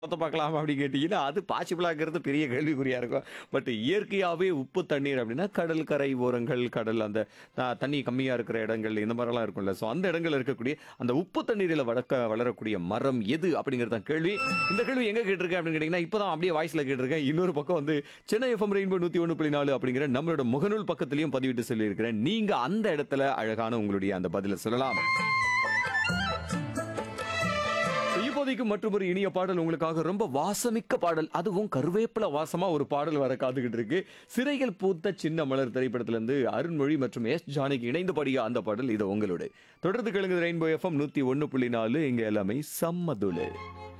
மொத்த பார்க்கலாம் அப்படி கேட்டீங்கன்னா அது பாசிபிளாகிறது பெரிய கேள்விக்குறியா இருக்கும் பட் இயற்கையாகவே உப்பு தண்ணீர் அப்படின்னா கடல் கரை ஓரங்கள் கடல் அந்த ஆ, தண்ணி கம்மியாக இருக்கிற இடங்கள் இந்த மாதிரிலாம் இருக்கும்ல ஸோ அந்த இடங்கள்ல இருக்கக்கூடிய அந்த உப்பு தண்ணீரில் வளர்க்க வளரக்கூடிய மரம் எது அப்படிங்கிறது தான் கேள்வி இந்த கேள்வி எங்கே கேட்டிருக்கேன் அப்படின்னு கேட்டிங்கன்னா இப்போ தான் அப்படியே வாய்ஸில் கேட்டிருக்கேன் இன்னொரு பக்கம் வந்து சென்னை எஃப்எம் ரெயின்போ நூற்றி ஒன்று புள்ளி நாலு அப்படிங்கிற நம்மளோட முகநூல் பக்கத்துலையும் பதிவிட்டு சொல்லியிருக்கிறேன் நீங்கள் அந்த இடத்துல அழகான உங்களுடைய அந்த பதிலை சொல்லலாம் இப்போதைக்கு மற்றொரு இனிய பாடல் உங்களுக்காக ரொம்ப வாசமிக்க பாடல் அதுவும் கருவேப்பில வாசமா ஒரு பாடல் வர காத்துக்கிட்டு இருக்கு சிறைகள் பூத்த சின்ன மலர் திரைப்படத்துல இருந்து அருண்மொழி மற்றும் எஸ் ஜானகி இணைந்து பாடிய அந்த பாடல் இது உங்களோட தொடர்ந்து கேளுங்க ரெயின்போ எஃப்எம் நூத்தி ஒன்னு புள்ளி நாலு இங்க எல்லாமே சம்மதுளு